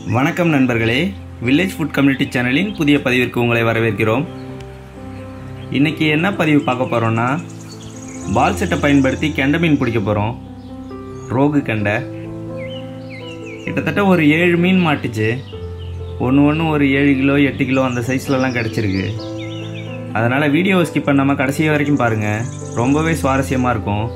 வணக்கம் நண்பர்களே village food community சேனலின் புதிய பதிவிற்கு உங்களை வரவேற்கிறோம் இன்னைக்கு என்ன பதிவு பார்க்க போகிறோம்னா பால் செட்டை பயன்படுத்தி கெண்டை மீன் பிடிக்க போகிறோம் ரோகு கெண்டை கிட்டத்தட்ட ஒரு ஏழு மீன் மாட்டுச்சு ஒன்று ஒன்று ஒரு ஏழு கிலோ எட்டு கிலோ அந்த சைஸ்லலாம் கிடச்சிருக்கு அதனால் வீடியோவை ஸ்கிப் பண்ணாமல் கடைசி வரைக்கும் பாருங்கள் ரொம்பவே சுவாரஸ்யமாக இருக்கும்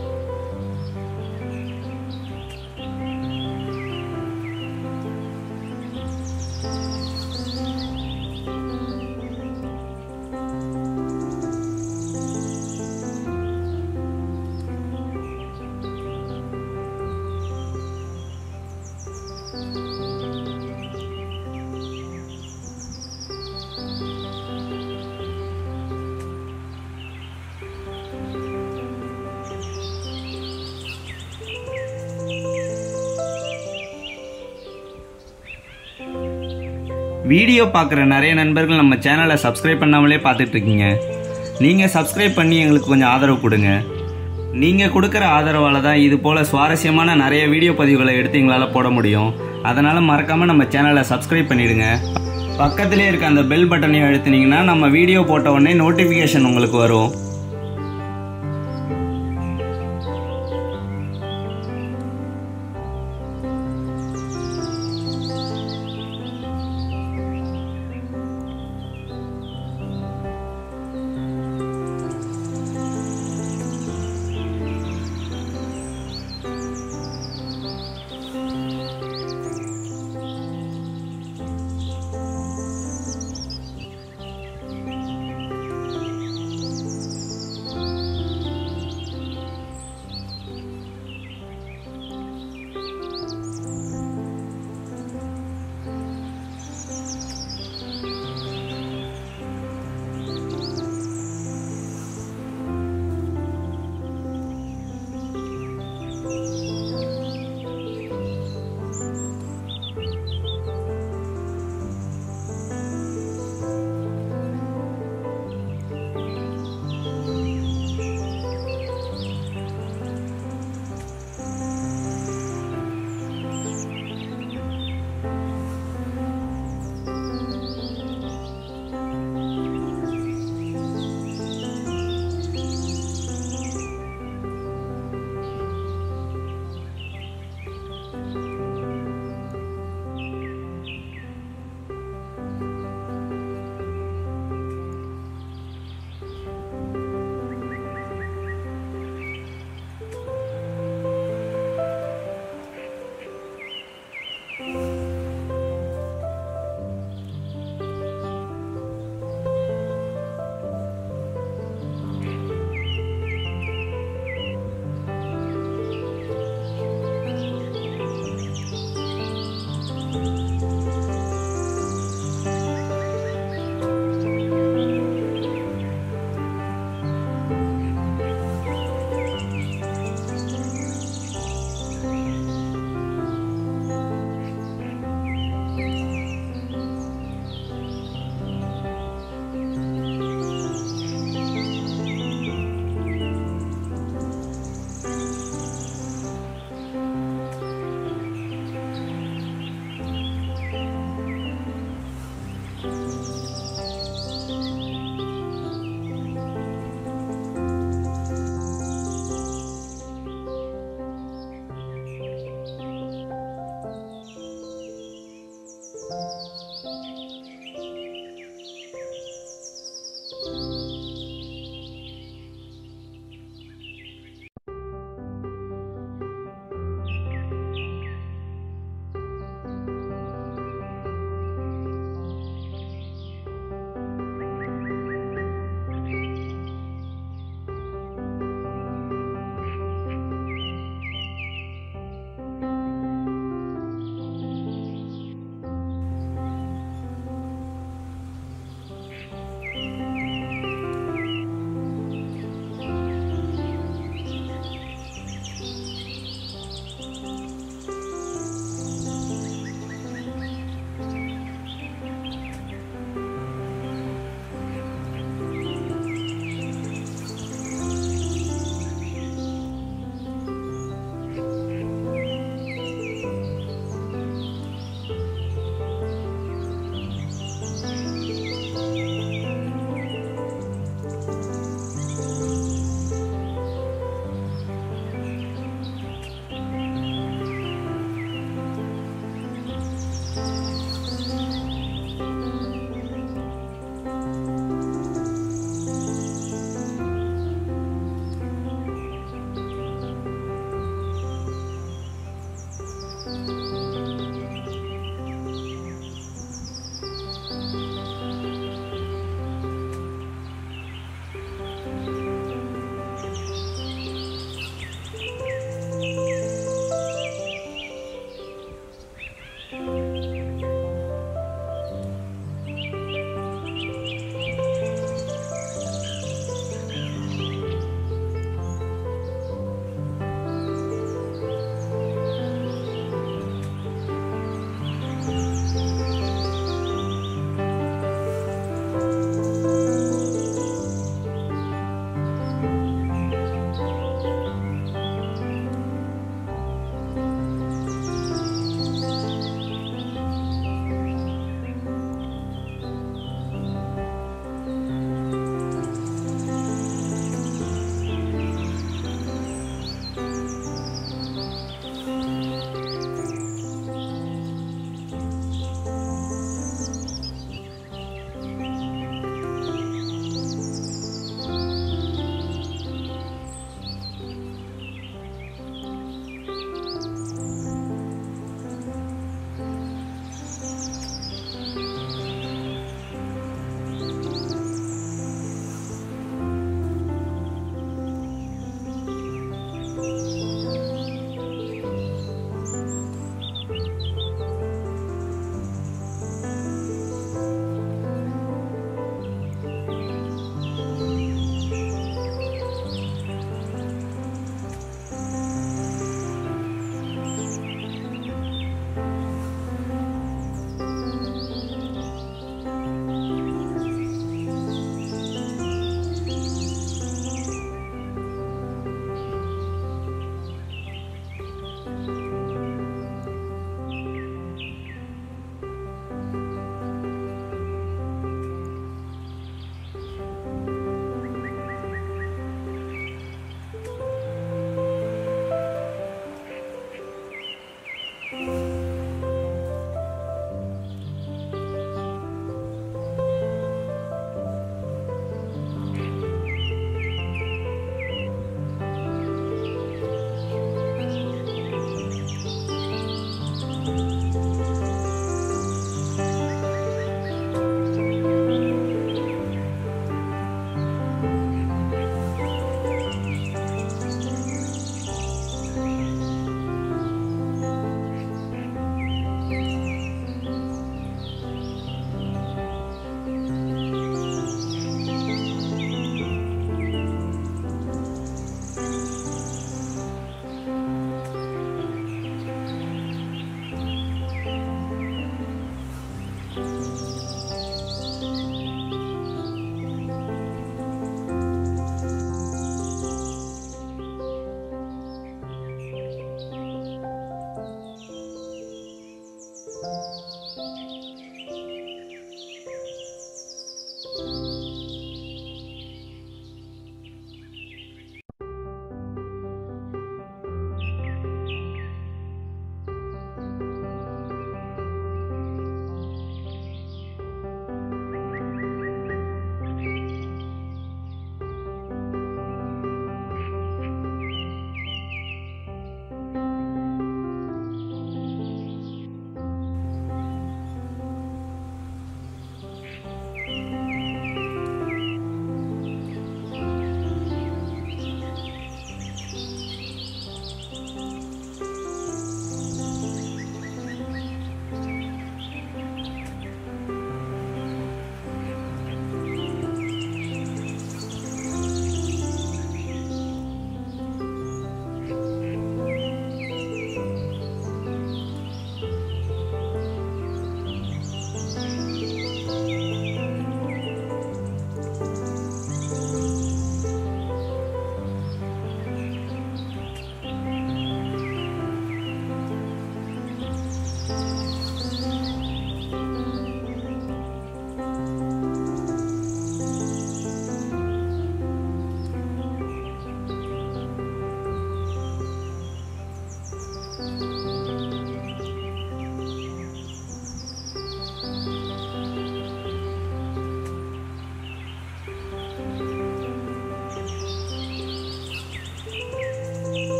வீடியோ பார்க்குற நிறைய நண்பர்கள் நம்ம சேனலை சப்ஸ்கிரைப் பண்ணாமலே பார்த்துட்டு இருக்கீங்க நீங்கள் சப்ஸ்கிரைப் பண்ணி எங்களுக்கு கொஞ்சம் ஆதரவு கொடுங்க நீங்கள் கொடுக்குற ஆதரவால் தான் இது போல் சுவாரஸ்யமான நிறைய வீடியோ பதிவுகளை எடுத்து எங்களால் போட முடியும் அதனால் மறக்காமல் நம்ம சேனலை சப்ஸ்கிரைப் பண்ணிடுங்க பக்கத்திலே இருக்க அந்த பெல் பட்டனையும் அழுத்தினீங்கன்னா நம்ம வீடியோ போட்ட உடனே நோட்டிஃபிகேஷன் உங்களுக்கு வரும்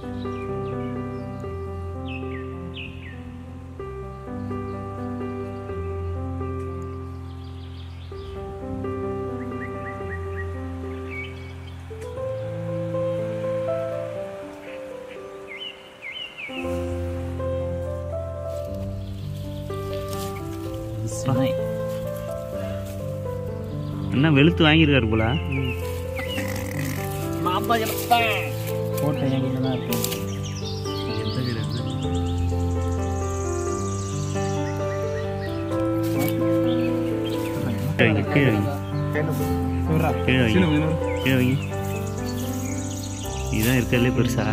என்ன வெளுத்து வாங்கியிருக்காரு போல போட்டோ என்கிட்ட தான் இருக்கும் கீழே வைங்க, கீழே வைங்க. கீழே வைங்க. கீழே வைங்க. இதுதான் இருக்கிறதுலே பெருசா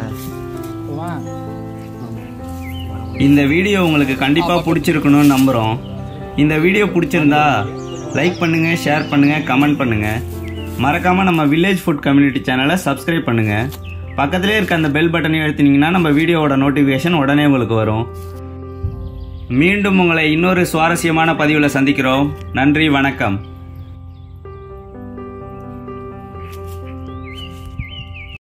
இந்த வீடியோ உங்களுக்கு கண்டிப்பாக பிடிச்சிருக்கணும்னு நம்புகிறோம் இந்த வீடியோ பிடிச்சிருந்தா லைக் பண்ணுங்கள் ஷேர் பண்ணுங்கள் கமெண்ட் பண்ணுங்கள் மறக்காமல் நம்ம வில்லேஜ் ஃபுட் கம்யூனிட்டி சேனலை சப்ஸ்கிரைப் பண்ணுங்கள் பக்கத்திலே இருக்க அந்த பெல் பட்டனை அழுத்தினீங்கன்னா நம்ம வீடியோவோட நோட்டிஃபிகேஷன் உடனே உங்களுக்கு வரும் மீண்டும் உங்களை இன்னொரு சுவாரஸ்யமான பதிவில் சந்திக்கிறோம் நன்றி வணக்கம்